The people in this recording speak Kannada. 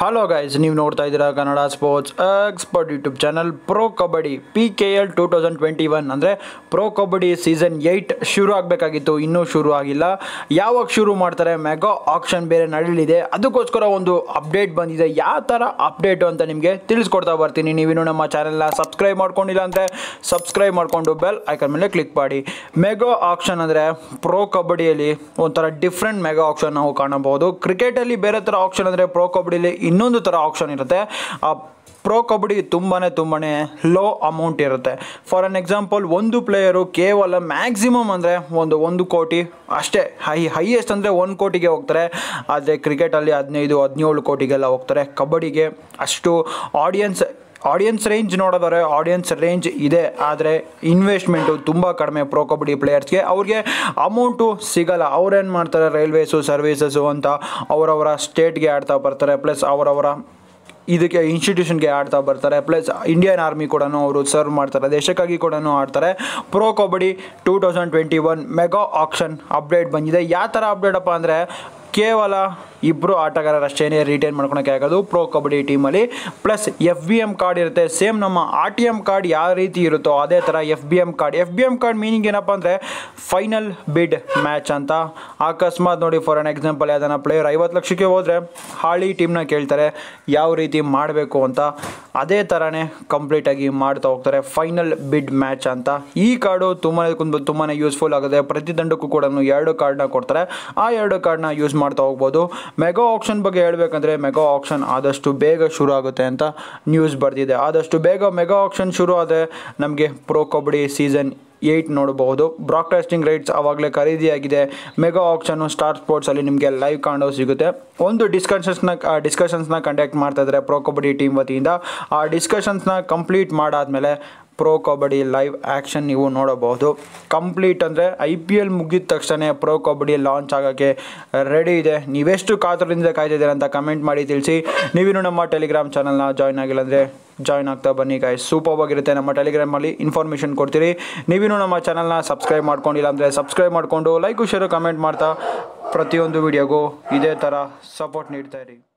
ಹಲೋ ಗೈಸ್ ನೀವು ನೋಡ್ತಾ ಇದ್ದೀರಾ Kannada sports expert YouTube channel pro kabaddi P K L two thousand twenty one ಅಂದರೆ ಪ್ರೋ ಕಬಡ್ಡಿ ಸೀಸನ್ ಏಯ್ಟ್ ಶುರು ಆಗಬೇಕಾಗಿತ್ತು ಇನ್ನೂ ಶುರು ಆಗಿಲ್ಲ ಯಾವಾಗ ಶುರು ಮಾಡ್ತಾರೆ ಮೆಗಾ ಆಕ್ಷನ್ ಬೇರೆ ನಡೀಲಿದೆ ಅದಕ್ಕೋಸ್ಕರ ಒಂದು ಅಪ್ಡೇಟ್ ಬಂದಿದೆ ಯಾವ ಥರ ಅಪ್ಡೇಟು ಅಂತ ನಿಮಗೆ ತಿಳಿಸ್ಕೊಡ್ತಾ ಬರ್ತೀನಿ ನೀವಿನ್ನು ನಮ್ಮ ಚಾನಲ್ನ ಸಬ್ಸ್ಕ್ರೈಬ್ ಮಾಡ್ಕೊಂಡಿಲ್ಲ ಅಂದರೆ ಸಬ್ಸ್ಕ್ರೈಬ್ ಮಾಡಿಕೊಂಡು ಬೆಲ್ ಐಕನ್ ಮೇಲೆ ಕ್ಲಿಕ್ ಮಾಡಿ ಮೆಗಾ ಆಕ್ಷನ್ ಅಂದರೆ ಪ್ರೋ ಕಬಡ್ಡಿಯಲ್ಲಿ ಒಂಥರ ಡಿಫ್ರೆಂಟ್ ಮೆಗಾ ಆಕ್ಷನ್ ನಾವು ಕಾಣಬಹುದು ಕ್ರಿಕೆಟಲ್ಲಿ ಬೇರೆ ಥರ ಆಕ್ಷನ್ ಅಂದರೆ ಪ್ರೋ ಕಬಡ್ಡಿಲಿ ಇನ್ನೊಂದು ಥರ ಆಕ್ಷನ್ ಇರುತ್ತೆ ಆ ಪ್ರೋ ಕಬಡ್ಡಿ ತುಂಬಾ ತುಂಬಾ ಲೋ ಅಮೌಂಟ್ ಇರುತ್ತೆ ಫಾರ್ ಅನ್ ಎಕ್ಸಾಂಪಲ್ ಒಂದು ಪ್ಲೇಯರು ಕೇವಲ ಮ್ಯಾಕ್ಸಿಮಮ್ ಅಂದರೆ ಒಂದು ಒಂದು ಕೋಟಿ ಅಷ್ಟೇ ಹೈ ಹೈಯೆಸ್ಟ್ ಅಂದರೆ ಒಂದು ಕೋಟಿಗೆ ಹೋಗ್ತಾರೆ ಆದರೆ ಕ್ರಿಕೆಟಲ್ಲಿ ಹದಿನೈದು ಹದಿನೇಳು ಕೋಟಿಗೆಲ್ಲ ಹೋಗ್ತಾರೆ ಕಬಡ್ಡಿಗೆ ಅಷ್ಟು ಆಡಿಯನ್ಸ್ ಆಡಿಯನ್ಸ್ ರೇಂಜ್ ನೋಡೋದಾದ್ರೆ ಆಡಿಯನ್ಸ್ ರೇಂಜ್ ಇದೆ ಆದರೆ ಇನ್ವೆಸ್ಟ್ಮೆಂಟು ತುಂಬ ಕಡಿಮೆ ಪ್ರೋ ಕಬಡ್ಡಿ ಪ್ಲೇಯರ್ಸ್ಗೆ ಅವ್ರಿಗೆ ಅಮೌಂಟು ಸಿಗಲ್ಲ ಅವ್ರೇನು ಮಾಡ್ತಾರೆ ರೈಲ್ವೇಸು ಸರ್ವೀಸಸ್ಸು ಅಂತ ಅವರವರ ಸ್ಟೇಟ್ಗೆ ಆಡ್ತಾ ಬರ್ತಾರೆ ಪ್ಲಸ್ ಅವರವರ ಇದಕ್ಕೆ ಇನ್ಸ್ಟಿಟ್ಯೂಷನ್ಗೆ ಆಡ್ತಾ ಬರ್ತಾರೆ ಪ್ಲಸ್ ಇಂಡಿಯನ್ ಆರ್ಮಿ ಕೂಡ ಅವರು ಸರ್ವ್ ಮಾಡ್ತಾರೆ ದೇಶಕ್ಕಾಗಿ ಕೂಡ ಆಡ್ತಾರೆ pro kabaddi two thousand twenty one mega auction update ಬಂದಿದೆ ಯಾವ ಥರ ಅಪ್ಡೇಟಪ್ಪ ಅಂದರೆ ಕೇವಲ ಇಬ್ಬರು ಆಟಗಾರರಷ್ಟೇ ರಿಟೈನ್ ಮಾಡ್ಕೊಳಕ್ಕೆ ಆಗೋದು ಪ್ರೋ ಕಬಡ್ಡಿ ಟೀಮಲ್ಲಿ plus F B M card ಇರುತ್ತೆ ಸೇಮ್ ನಮ್ಮ ಆರ್ ಟಿ ಎಮ್ ಕಾರ್ಡ್ ಯಾವ ರೀತಿ ಇರುತ್ತೋ ಅದೇ ಥರ F B M card F B M card meaning ಏನಪ್ಪ ಅಂದರೆ ಫೈನಲ್ ಬಿಡ್ ಮ್ಯಾಚ್ ಅಂತ ಅಕಸ್ಮಾತ್ ನೋಡಿ ಫಾರ್ ಅನ್ ಎಕ್ಸಾಂಪಲ್ ಯಾವ್ದಾನ ಪ್ಲೇಯರ್ ಐವತ್ತು ಲಕ್ಷಕ್ಕೆ ಹೋದರೆ ಹಾಳಿ ಟೀಮ್ನ ಕೇಳ್ತಾರೆ ಯಾವ ರೀತಿ ಮಾಡಬೇಕು ಅಂತ ಅದೇ ಥರನೇ ಕಂಪ್ಲೀಟಾಗಿ ಮಾಡ್ತಾ ಹೋಗ್ತಾರೆ ಫೈನಲ್ ಬಿಡ್ ಮ್ಯಾಚ್ ಅಂತ ಈ ಕಾರ್ಡು ತುಂಬಾ ತುಂಬಾ ಯೂಸ್ಫುಲ್ ಆಗುತ್ತೆ ಪ್ರತಿ ದಂಡಕ್ಕೂ ಕೂಡ ಎರಡು ಕಾರ್ಡ್ನ ಕೊಡ್ತಾರೆ ಆ ಎರಡು ಕಾರ್ಡ್ನ ಯೂಸ್ ಮಾಡ್ತಾ ಹೋಗ್ಬೋದು ಮೆಗಾ ಆಕ್ಷನ್ ಬಗ್ಗೆ ಹೇಳ್ಬೇಕಂದ್ರೆ ಮೆಗಾ ಆಕ್ಷನ್ ಆದಷ್ಟು ಬೇಗ ಶುರು ಆಗುತ್ತೆ ಅಂತ ನ್ಯೂಸ್ ಬರ್ತಿದೆ ಆದಷ್ಟು ಬೇಗ ಮೆಗಾ ಆಕ್ಷನ್ ಶುರು ಆದರೆ ನಮಗೆ ಪ್ರೋ ಕಬಡ್ಡಿ ಸೀಸನ್ ಏಯ್ಟ್ ನೋಡಬಹುದು ಬ್ರಾಡ್ಕಾಸ್ಟಿಂಗ್ ರೈಟ್ಸ್ ಆವಾಗಲೇ ಖರೀದಿಯಾಗಿದೆ ಮೆಗಾ ಆಕ್ಷನು ಸ್ಟಾರ್ ಸ್ಪೋರ್ಟ್ಸಲ್ಲಿ ನಿಮಗೆ ಲೈವ್ ಕಾಣೋ ಸಿಗುತ್ತೆ ಒಂದು ಡಿಸ್ಕಷನ್ಸ್ನ ಡಿಸ್ಕಷನ್ಸ್ನ ಕಂಡಕ್ಟ್ ಮಾಡ್ತಾ ಇದ್ದಾರೆ ಪ್ರೋ ಕಬಡ್ಡಿ ಟೀಮ್ ವತಿಯಿಂದ ಆ ಡಿಸ್ಕಷನ್ಸ್ನ ಕಂಪ್ಲೀಟ್ ಮಾಡಾದಮೇಲೆ ಪ್ರೋ ಕಬಡ್ಡಿ ಲೈವ್ ಆ್ಯಕ್ಷನ್ ನೀವು ನೋಡಬಹುದು ಕಂಪ್ಲೀಟ್ ಅಂದರೆ ಐ ಪಿ ಎಲ್ ಮುಗಿದ ತಕ್ಷಣ ಪ್ರೋ ಕಬಡ್ಡಿ ಲಾಂಚ್ ಆಗೋಕ್ಕೆ ರೆಡಿ ಇದೆ ನೀವೆಷ್ಟು ಕಾತರದಿಂದ ಕಾಯ್ತಿದ್ದೀರ ಅಂತ ಕಮೆಂಟ್ ಮಾಡಿ ತಿಳಿಸಿ ನೀವಿನ್ನು ನಮ್ಮ ಟೆಲಿಗ್ರಾಮ್ ಚಾನಲ್ನ ಜಾಯ್ನ್ ಆಗಿಲ್ಲ ಅಂದರೆ ಜಾಯ್ನ್ ಆಗ್ತಾ ಬನ್ನಿ ಗಾಯ್ ಸೂಪರ್ ಆಗಿರುತ್ತೆ ನಮ್ಮ ಟೆಲಿಗ್ರಾಮಲ್ಲಿ ಇನ್ಫಾರ್ಮೇಷನ್ ಕೊಡ್ತೀರಿ ನೀವಿನ್ನು ನಮ್ಮ ಚಾನಲ್ನ ಸಬ್ಸ್ಕ್ರೈಬ್ ಮಾಡ್ಕೊಂಡಿಲ್ಲ ಅಂದರೆ ಸಬ್ಸ್ಕ್ರೈಬ್ ಮಾಡಿಕೊಂಡು ಲೈಕು ಶೇರು ಕಮೆಂಟ್ ಮಾಡ್ತಾ ಪ್ರತಿಯೊಂದು ವಿಡಿಯೋಗೂ ಇದೇ ಥರ ಸಪೋರ್ಟ್ ನೀಡ್ತಾ ಇರಿ